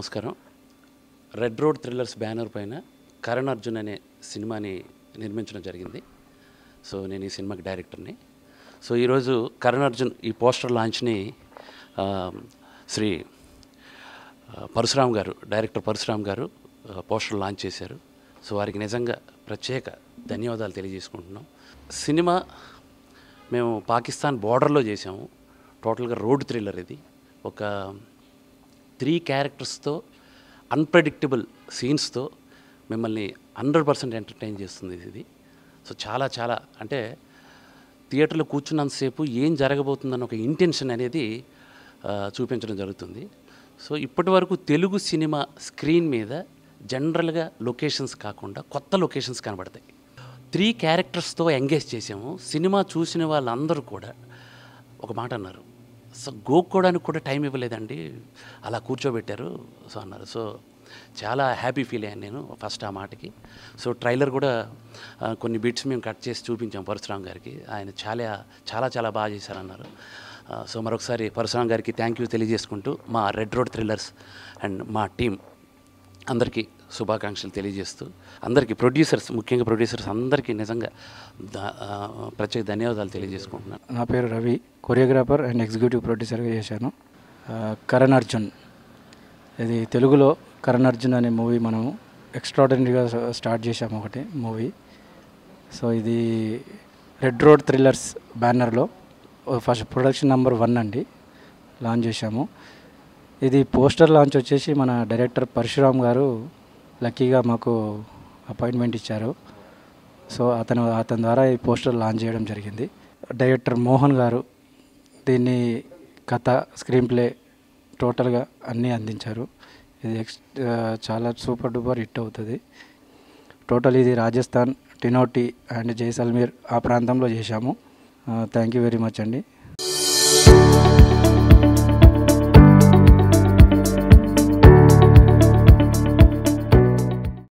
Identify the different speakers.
Speaker 1: నమస్కారం red road thrillers banner పైన కరణ్ అర్జున్ అనే సినిమాని నిర్మించడం జరిగింది సో నేను ఈ సినిమాకి డైరెక్టర్ని సో ఈరోజు కరణ్ అర్జున్ ఈ పోస్టర్ లాంచ్ని ఆ, శ్రీ ఆ, పరశురామ్ గారు డైరెక్టర్ పరశురామ్ గారు ఆ, పోస్టర్ లాంచ్ చేశారు సో వారికి నిజంగా ప్రత్యేక ధన్యవాదాలు తెలియజేసుకుంటున్నాం సినిమా మేము పాకిస్తాన్ బార్డర్లో చేసాము టోటల్గా రోడ్ థ్రిల్లర్ ఇది ఒక త్రీ క్యారెక్టర్స్తో అన్ప్రెడిక్టబుల్ సీన్స్తో మిమ్మల్ని హండ్రెడ్ పర్సెంట్ ఎంటర్టైన్ చేస్తుంది ఇది సో చాలా చాలా అంటే థియేటర్లో కూర్చున్నంతసేపు ఏం జరగబోతుందన్న ఒక ఇంటెన్షన్ అనేది ఆ, చూపించడం జరుగుతుంది సో ఇప్పటి వరకు తెలుగు సినిమా స్క్రీన్ మీద జనరల్గా లొకేషన్స్ కాకుండా కొత్త లొకేషన్స్ కనబడతాయి త్రీ క్యారెక్టర్స్తో ఎంగేజ్ చేసాము సినిమా చూసిన వాళ్ళందరూ కూడా ఒక మాట అన్నారు సో గోక్కోవడానికి కూడా టైం ఇవ్వలేదండి అలా కూర్చోబెట్టారు సో అన్నారు సో చాలా హ్యాపీ ఫీల్ అయ్యాను నేను ఫస్ట్ ఆ మాటకి సో ట్రైలర్ కూడా ఆ, కొన్ని బిట్స్ మేము కట్ చేసి చూపించాం పరశురామ్ గారికి ఆయన చాలా చాలా చాలా బాగా చేశారన్నారు ఆ, సో మరొకసారి పరశురామ్ గారికి థ్యాంక్ యూ తెలియజేసుకుంటూ మా రెడ్ రోడ్ థ్రిల్లర్స్ అండ్ మా టీం అందరికీ శుభాకాంక్షలు తెలియజేస్తూ అందరికీ ప్రొడ్యూసర్స్ ముఖ్యంగా ప్రొడ్యూసర్స్ అందరికీ నిజంగా దా- ఆ, ప్రత్యేక ధన్యవాదాలు తెలియజేసుకుంటున్నాను
Speaker 2: నా పేరు రవి కొరియోగ్రాఫర్ అండ్ ఎగ్జిక్యూటివ్ ప్రొడ్యూసర్గా చేశాను ఆ, కరణ్ అర్జున్ ఇది తెలుగులో కరణ్ అర్జున్ అనే మూవీ మనము ఎక్స్ట్రాడనరీగా స్టార్ట్ చేశాము ఒకటి మూవీ సో ఇది రెడ్ రోడ్ థ్రిల్లర్స్ బ్యానర్లో ఫస్ట్ ప్రొడక్షన్ నెంబర్ వన్ అండి లాంచ్ చేశాము ఇది పోస్టర్ లాంచ్ వచ్చేసి మన డైరెక్టర్ పరశురామ్ గారు లక్కీగా మాకు అపాయింట్మెంట్ ఇచ్చారు సో అతను అతని ద్వారా ఈ పోస్టర్ లాంచ్ చేయడం జరిగింది డైరెక్టర్ మోహన్ గారు దీన్ని కథ స్క్రీన్ ప్లే టోటల్గా అన్నీ అందించారు ఇది ఎక్స్ ఆ, చాలా సూపర్ డూపర్ హిట్ అవుతుంది టోటల్ ఇది రాజస్థాన్ టినోటి అండ్ జైసల్మీర్ ఆ ప్రాంతంలో చేశాము థ్యాంక్ యూ వెరీ మచ్ అండి